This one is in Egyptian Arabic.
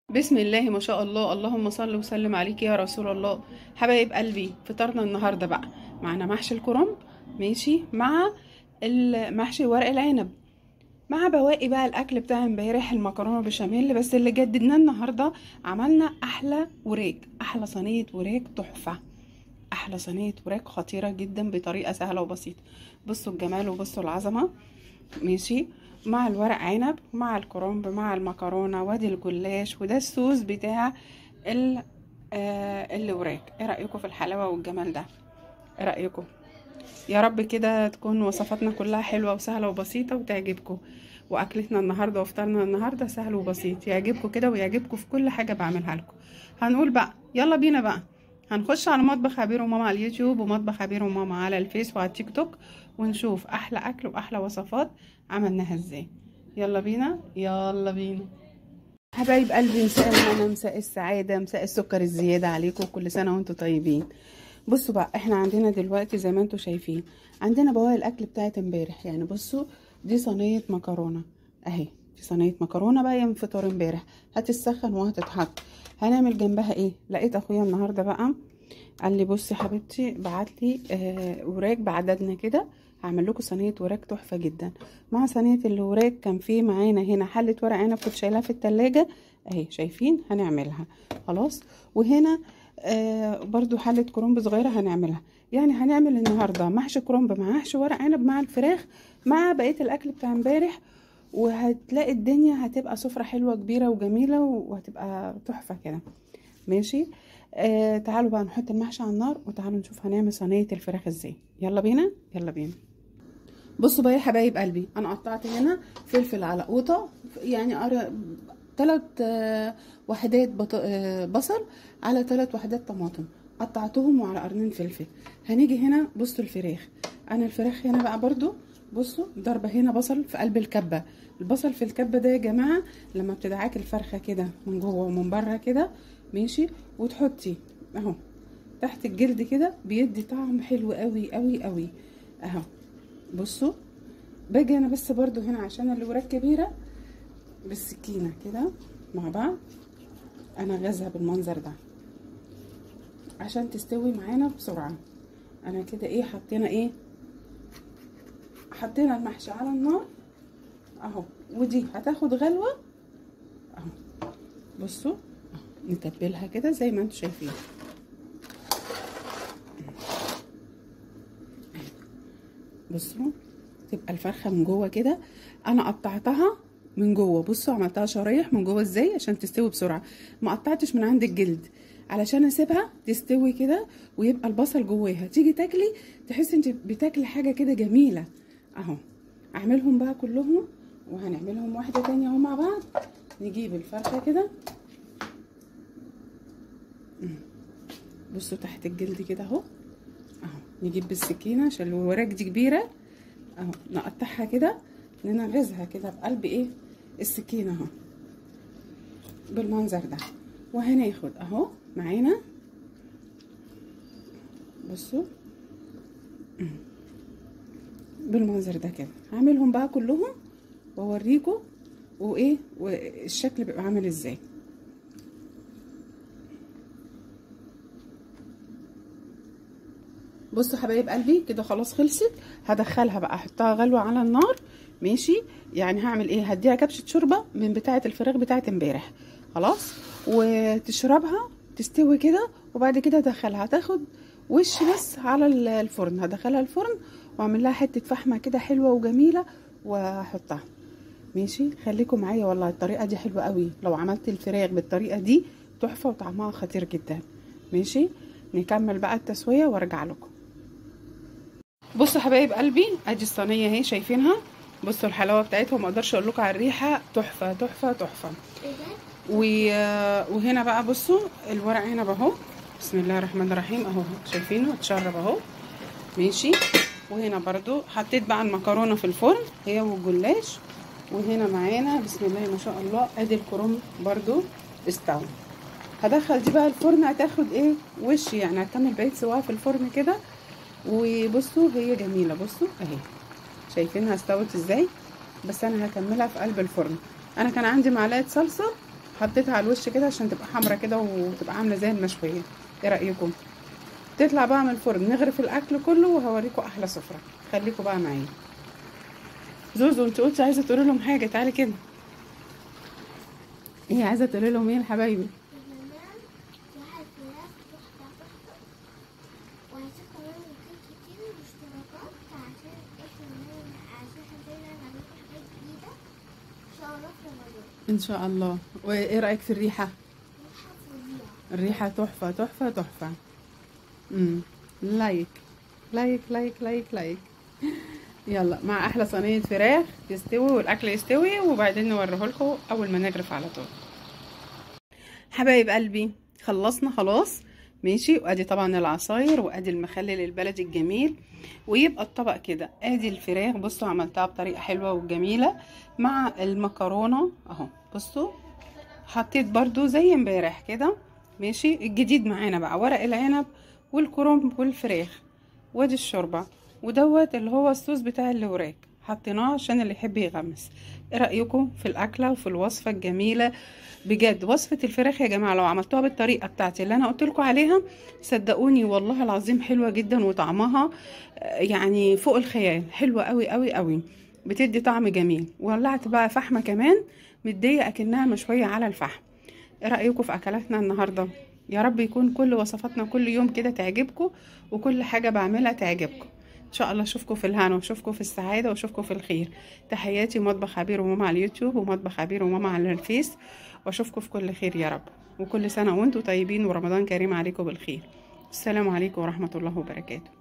بسم الله ما شاء الله اللهم صل وسلم عليك يا رسول الله حبايب قلبي فطرنا النهارده بقى معنا محشي الكرنب ماشي مع المحشي ورق العنب مع بواقي بقى الاكل بتاع امبارح المكرونه بشاميل بس اللي جددناه النهارده عملنا احلى وراك احلى صينيه وراك تحفه احلى صينيه وراك خطيره جدا بطريقه سهله وبسيطه بصوا الجمال وبصوا العظمه ماشي مع الورق عنب مع الكرنب مع المكرونه وادي الجلاش وده الصوص بتاع ال آه الوراك ايه رايكم في الحلاوه والجمال ده ايه رايكم يا رب كده تكون وصفاتنا كلها حلوه وسهله وبسيطه وتعجبكم واكلتنا النهارده وفطارنا النهارده سهل وبسيط يعجبكم كده ويعجبكم في كل حاجه بعملها لكم هنقول بقى يلا بينا بقى هنخش على مطبخ عبير وماما على اليوتيوب ومطبخ عبير وماما على الفيس وعلى التيك توك ونشوف احلى اكل واحلى وصفات عملناها ازاي يلا بينا يلا بينا حبايب قلبي مساء الهنا مساء السعاده مساء السكر الزياده عليكم كل سنه وانتم طيبين بصوا بقى احنا عندنا دلوقتي زي ما انتم شايفين عندنا بواقي الاكل بتاعت امبارح يعني بصوا دي صينيه مكرونه اهي دي صينيه مكرونه بقى من فطار امبارح هتتسخن وهتتحط هنعمل جنبها ايه لقيت اخويا النهارده بقى قال لي بصي حبيبتي بعت لي آه وراك بعددنا كده هعمل لكم صينيه وراك تحفه جدا مع صينيه الوراك كان في معانا هنا حله ورق عنب كنت شايلها في التلاجة اهي شايفين هنعملها خلاص وهنا آه برضو حله كرنب صغيره هنعملها يعني هنعمل النهارده محشي كرنب مع محشي ورق عنب مع الفراخ مع بقيه الاكل بتاع امبارح وهتلاقي الدنيا هتبقى سفره حلوه كبيره وجميله وهتبقى تحفه كده ماشي آه تعالوا بقى نحط المحشي على النار وتعالوا نشوف هنعمل صينيه الفراخ ازاي يلا بينا يلا بينا بصوا بقى يا حبايب قلبي انا قطعت هنا فلفل على قوطه يعني أرى ثلاث آه وحدات بط... آه بصل على ثلاث وحدات طماطم قطعتهم وعلى قرنين فلفل هنيجي هنا بصوا الفراخ انا الفراخ هنا بقى برضو بصوا ضربه هنا بصل في قلب الكبه البصل في الكبه ده يا جماعه لما بتدعك الفرخه كده من جوه ومن بره كده ماشي وتحطي اهو تحت الجلد كده بيدي طعم حلو قوي قوي قوي اهو بصوا باجي انا بس برضو هنا عشان الوراك كبيره بالسكينه كده مع بعض انا غازها بالمنظر ده عشان تستوي معانا بسرعه انا كده ايه حطينا ايه حطينا المحشي على النار اهو ودي هتاخد غلوه اهو بصوا نتبلها كده زي ما انتم شايفين بصوا تبقى الفرخه من جوه كده انا قطعتها من جوه بصوا عملتها شرايح من جوه ازاي عشان تستوي بسرعه ما قطعتش من عند الجلد علشان اسيبها تستوي كده ويبقى البصل جواها تيجي تاكلي تحسي انت بتاكلي حاجه كده جميله اهو اعملهم بقى كلهم وهنعملهم واحده تانية اهو مع بعض نجيب الفرخه كده بصوا تحت الجلد كده اهو اهو نجيب بالسكينه عشان الوراك دي كبيره اهو نقطعها كده ننغزها كده بقلب ايه السكينه اهو بالمنظر ده وهناخد اهو معانا بصوا بالمنظر ده كده هعملهم بقى كلهم واوريكم وايه والشكل بيبقى عامل ازاي بصوا حبايب قلبي كده خلاص خلصت هدخلها بقى احطها غلوه على النار ماشي يعني هعمل ايه هديها كبشه شوربه من بتاعه الفراخ بتاعه امبارح خلاص وتشربها تستوي كده وبعد كده ادخلها تاخد وش بس على الفرن هدخلها الفرن واعمل لها حته فحمه كده حلوه وجميله واحطها ماشي خليكم معايا والله الطريقه دي حلوه قوي لو عملت الفراخ بالطريقه دي تحفه وطعمها خطير جدا ماشي نكمل بقى التسويه وارجع لكم بصوا حبايب قلبي ادي الصينيه اهي شايفينها بصوا الحلاوه بتاعتها ما اقدرش اقول لكم على الريحه تحفه تحفه تحفه وهنا بقى بصوا الورق عنب اهو بسم الله الرحمن الرحيم اهو شايفينه اتشرب اهو ماشي وهنا برضو حطيت بقى المكرونه في الفرن هي والجلاش وهنا معانا بسم الله ما شاء الله ادي الكرنب برضو استوى هدخل دي بقى الفرن هتاخد ايه وش يعني هكمل بقيه سواها في الفرن كده وبصوا هي جميله بصوا اهي شايفينها استوت ازاي بس انا هكملها في قلب الفرن انا كان عندي معلقه صلصه حطيتها على الوش كده عشان تبقى حمرا كده وتبقى عامله زي المشويه ايه رايكم تطلع بقى من الفرن نغرف الاكل كله وهوريكم احلى سفره خليكم بقى معايا زوزو انت قلتي عايزه تقولي لهم حاجه تعالي كده ايه عايزه تقولي لهم ايه يا حبايبي ان شاء الله وايه رايك في الريحه الريحه تحفه تحفه تحفه امم لايك لايك لايك لايك لايك يلا مع احلى صينيه فراخ تستوي والاكل يستوي وبعدين نوريه لكم اول ما نغرف على طول حبايب قلبي خلصنا خلاص ماشي وادي طبعا العصاير وادي المخلل البلدي الجميل ويبقى الطبق كده ادي الفراخ بصوا عملتها بطريقه حلوه وجميله مع المكرونه اهو بصوا حطيت برضو زي امبارح كده ماشي الجديد معانا بقى ورق العنب والكرنب والفراخ وادي الشوربه ودوت اللي هو الصوص بتاع الوراك حطيناه عشان اللي يحب يغمس ايه رايكم في الاكله وفي الوصفه الجميله بجد وصفه الفراخ يا جماعه لو عملتوها بالطريقه بتاعتي اللي انا قلت لكم عليها صدقوني والله العظيم حلوه جدا وطعمها يعني فوق الخيال حلوه قوي قوي قوي بتدي طعم جميل ولعت بقى فحمه كمان مديه اكنها مشويه على الفحم ايه رايكم في اكلاتنا النهارده يا رب يكون كل وصفاتنا كل يوم كده تعجبكم وكل حاجه بعملها تعجبكم ان شاء الله اشوفكم في الهنا واشوفكم في السعاده واشوفكم في الخير تحياتي مطبخ عبير وماما على اليوتيوب ومطبخ عبير وماما على الفيس واشوفكم في كل خير يا رب وكل سنه وانتم طيبين ورمضان كريم عليكم بالخير السلام عليكم ورحمه الله وبركاته